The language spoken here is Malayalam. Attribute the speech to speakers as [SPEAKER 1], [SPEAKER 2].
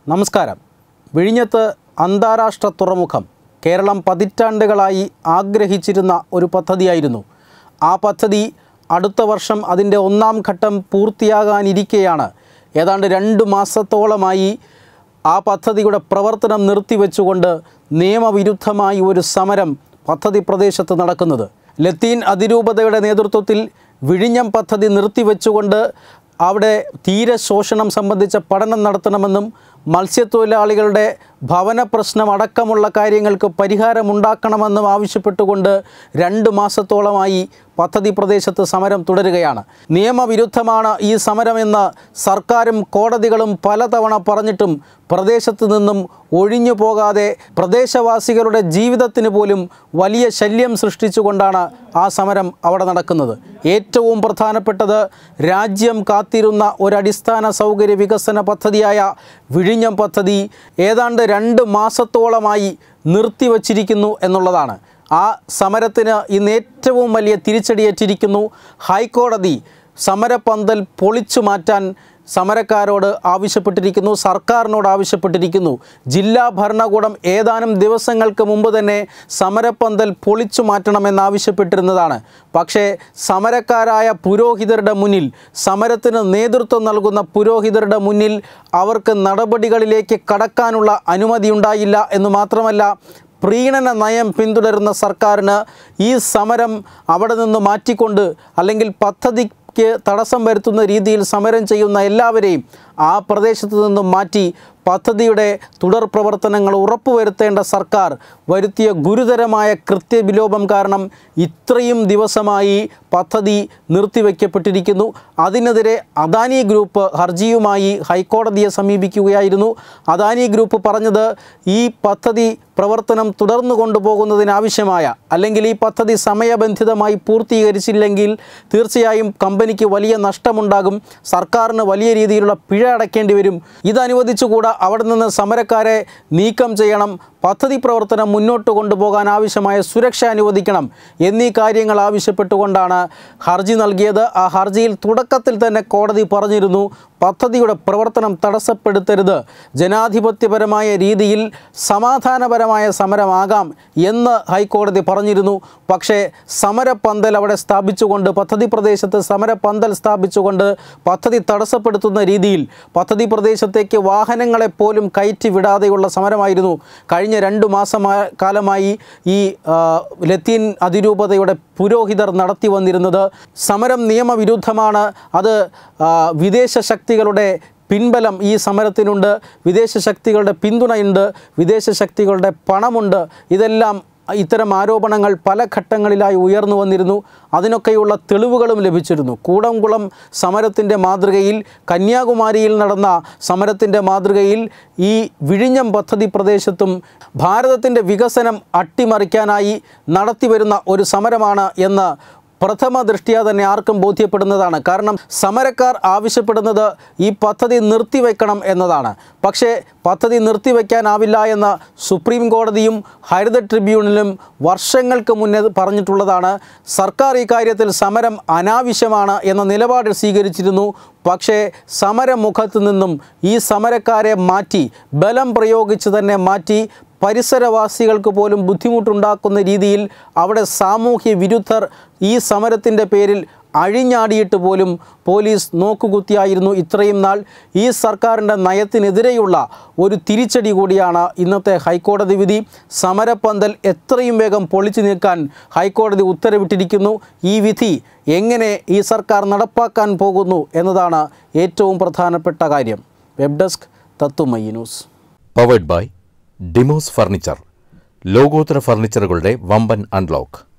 [SPEAKER 1] നമസ്കാരം വിഴിഞ്ഞത്ത് അന്താരാഷ്ട്ര തുറമുഖം കേരളം പതിറ്റാണ്ടുകളായി ആഗ്രഹിച്ചിരുന്ന ഒരു പദ്ധതിയായിരുന്നു ആ പദ്ധതി അടുത്ത വർഷം അതിൻ്റെ ഒന്നാം ഘട്ടം പൂർത്തിയാകാനിരിക്കെയാണ് ഏതാണ്ട് രണ്ട് മാസത്തോളമായി ആ പദ്ധതിയുടെ പ്രവർത്തനം നിർത്തിവെച്ചുകൊണ്ട് നിയമവിരുദ്ധമായി ഒരു സമരം പദ്ധതി പ്രദേശത്ത് നടക്കുന്നത് ലത്തീൻ അതിരൂപതയുടെ നേതൃത്വത്തിൽ വിഴിഞ്ഞം പദ്ധതി നിർത്തിവെച്ചുകൊണ്ട് അവിടെ തീരശോഷണം സംബന്ധിച്ച പഠനം നടത്തണമെന്നും മത്സ്യത്തൊഴിലാളികളുടെ ഭവന പ്രശ്നം അടക്കമുള്ള കാര്യങ്ങൾക്ക് പരിഹാരമുണ്ടാക്കണമെന്നും ആവശ്യപ്പെട്ടുകൊണ്ട് രണ്ട് മാസത്തോളമായി പദ്ധതി പ്രദേശത്ത് സമരം തുടരുകയാണ് നിയമവിരുദ്ധമാണ് ഈ സമരമെന്ന് സർക്കാരും കോടതികളും പലതവണ പറഞ്ഞിട്ടും പ്രദേശത്ത് നിന്നും ഒഴിഞ്ഞു പോകാതെ പ്രദേശവാസികളുടെ ജീവിതത്തിന് പോലും വലിയ ശല്യം സൃഷ്ടിച്ചുകൊണ്ടാണ് ആ സമരം അവിടെ നടക്കുന്നത് ഏറ്റവും പ്രധാനപ്പെട്ടത് രാജ്യം കാത്തിരുന്ന ഒരടിസ്ഥാന സൗകര്യ വികസന പദ്ധതിയായ വിഴിഞ്ഞം പദ്ധതി ഏതാണ്ട് രണ്ട് മാസത്തോളമായി നിർത്തിവച്ചിരിക്കുന്നു എന്നുള്ളതാണ് ആ സമരത്തിന് ഇന്ന് ഏറ്റവും വലിയ തിരിച്ചടിയേറ്റിരിക്കുന്നു ഹൈക്കോടതി സമരപന്തൽ പൊളിച്ചു മാറ്റാൻ സമരക്കാരോട് ആവശ്യപ്പെട്ടിരിക്കുന്നു സർക്കാരിനോട് ആവശ്യപ്പെട്ടിരിക്കുന്നു ജില്ലാ ഭരണകൂടം ഏതാനും ദിവസങ്ങൾക്ക് മുമ്പ് തന്നെ സമരപന്തൽ പൊളിച്ചു മാറ്റണമെന്നാവശ്യപ്പെട്ടിരുന്നതാണ് പക്ഷേ സമരക്കാരായ പുരോഹിതരുടെ മുന്നിൽ സമരത്തിന് നേതൃത്വം നൽകുന്ന പുരോഹിതരുടെ മുന്നിൽ അവർക്ക് നടപടികളിലേക്ക് കടക്കാനുള്ള അനുമതിയുണ്ടായില്ല എന്ന് മാത്രമല്ല പ്രീണന നയം പിന്തുടരുന്ന സർക്കാരിന് ഈ സമരം അവിടെ നിന്ന് മാറ്റിക്കൊണ്ട് അല്ലെങ്കിൽ പദ്ധതിക്ക് തടസ്സം വരുത്തുന്ന രീതിയിൽ സമരം ചെയ്യുന്ന എല്ലാവരെയും ആ പ്രദേശത്ത് നിന്നും മാറ്റി പദ്ധതിയുടെ തുടർ പ്രവർത്തനങ്ങൾ ഉറപ്പുവരുത്തേണ്ട സർക്കാർ വരുത്തിയ ഗുരുതരമായ കൃത്യവിലോപം കാരണം ഇത്രയും ദിവസമായി പദ്ധതി നിർത്തിവെക്കപ്പെട്ടിരിക്കുന്നു അതിനെതിരെ അദാനി ഗ്രൂപ്പ് ഹർജിയുമായി ഹൈക്കോടതിയെ സമീപിക്കുകയായിരുന്നു അദാനി ഗ്രൂപ്പ് പറഞ്ഞത് ഈ പദ്ധതി പ്രവർത്തനം തുടർന്നു കൊണ്ടുപോകുന്നതിനാവശ്യമായ അല്ലെങ്കിൽ ഈ പദ്ധതി സമയബന്ധിതമായി പൂർത്തീകരിച്ചില്ലെങ്കിൽ തീർച്ചയായും കമ്പനിക്ക് വലിയ നഷ്ടമുണ്ടാകും സർക്കാരിന് വലിയ രീതിയിലുള്ള പിഴ അടയ്ക്കേണ്ടി വരും ഇത് അനുവദിച്ചുകൂടാ അവിടെ നിന്ന് സമരക്കാരെ നീക്കം ചെയ്യണം പദ്ധതി പ്രവർത്തനം മുന്നോട്ട് കൊണ്ടുപോകാൻ ആവശ്യമായ സുരക്ഷ അനുവദിക്കണം എന്നീ കാര്യങ്ങൾ ആവശ്യപ്പെട്ടുകൊണ്ടാണ് ഹർജി നൽകിയത് ആ ഹർജിയിൽ തുടക്കത്തിൽ തന്നെ കോടതി പറഞ്ഞിരുന്നു പദ്ധതിയുടെ പ്രവർത്തനം തടസ്സപ്പെടുത്തരുത് ജനാധിപത്യപരമായ രീതിയിൽ സമാധാനപരമായ സമരമാകാം എന്ന് ഹൈക്കോടതി പറഞ്ഞിരുന്നു പക്ഷേ സമരപന്തൽ അവിടെ സ്ഥാപിച്ചുകൊണ്ട് പദ്ധതി പ്രദേശത്ത് സമരപന്തൽ സ്ഥാപിച്ചുകൊണ്ട് പദ്ധതി തടസ്സപ്പെടുത്തുന്ന രീതിയിൽ പദ്ധതി പ്രദേശത്തേക്ക് വാഹനങ്ങളെ പോലും കയറ്റി വിടാതെയുള്ള സമരമായിരുന്നു കഴിഞ്ഞ രണ്ട് മാസമായ കാലമായി ഈ ആ, ലത്തീൻ അതിരൂപതയുടെ പുരോഹിതർ നടത്തി വന്നിരുന്നത് സമരം നിയമവിരുദ്ധമാണ് അത് ആ, വിദേശ ശക്തികളുടെ പിൻബലം ഈ സമരത്തിനുണ്ട് വിദേശ ശക്തികളുടെ പിന്തുണയുണ്ട് വിദേശ ശക്തികളുടെ പണമുണ്ട് ഇതെല്ലാം ഇത്തരം ആരോപണങ്ങൾ പല ഘട്ടങ്ങളിലായി ഉയർന്നു വന്നിരുന്നു അതിനൊക്കെയുള്ള തെളിവുകളും ലഭിച്ചിരുന്നു കൂടംകുളം സമരത്തിൻ്റെ മാതൃകയിൽ കന്യാകുമാരിയിൽ നടന്ന സമരത്തിൻ്റെ മാതൃകയിൽ ഈ വിഴിഞ്ഞം പദ്ധതി പ്രദേശത്തും ഭാരതത്തിൻ്റെ വികസനം അട്ടിമറിക്കാനായി നടത്തിവരുന്ന ഒരു സമരമാണ് എന്ന് പ്രഥമ ദൃഷ്ട്യാ തന്നെ ആർക്കും ബോധ്യപ്പെടുന്നതാണ് കാരണം സമരക്കാർ ആവശ്യപ്പെടുന്നത് ഈ പദ്ധതി നിർത്തിവെക്കണം എന്നതാണ് പക്ഷേ പദ്ധതി നിർത്തിവെക്കാനാവില്ല എന്ന് സുപ്രീം കോടതിയും ഹരിത ട്രിബ്യൂണലും വർഷങ്ങൾക്ക് മുന്നേ പറഞ്ഞിട്ടുള്ളതാണ് സർക്കാർ ഈ കാര്യത്തിൽ സമരം അനാവശ്യമാണ് എന്ന നിലപാട് സ്വീകരിച്ചിരുന്നു പക്ഷേ സമരമുഖത്ത് നിന്നും ഈ സമരക്കാരെ മാറ്റി ബലം പ്രയോഗിച്ച് തന്നെ മാറ്റി പരിസരവാസികൾക്ക് പോലും ബുദ്ധിമുട്ടുണ്ടാക്കുന്ന രീതിയിൽ അവിടെ സാമൂഹ്യ വിരുദ്ധർ ഈ സമരത്തിൻ്റെ പേരിൽ അഴിഞ്ഞാടിയിട്ട് പോലും പോലീസ് നോക്കുകുത്തിയായിരുന്നു ഇത്രയും നാൾ ഈ സർക്കാരിൻ്റെ നയത്തിനെതിരെയുള്ള ഒരു തിരിച്ചടി കൂടിയാണ് ഇന്നത്തെ ഹൈക്കോടതി വിധി സമരപ്പന്തൽ എത്രയും വേഗം പൊളിച്ചു നീക്കാൻ ഹൈക്കോടതി ഉത്തരവിട്ടിരിക്കുന്നു ഈ വിധി എങ്ങനെ ഈ സർക്കാർ നടപ്പാക്കാൻ പോകുന്നു എന്നതാണ് ഏറ്റവും പ്രധാനപ്പെട്ട കാര്യം വെബ് ഡെസ്ക് തത്തുമയി news
[SPEAKER 2] powered by Demos furniture ലോകോത്തര ഫർണിച്ചറുകളുടെ വമ്പൻ അൺലോക്ക്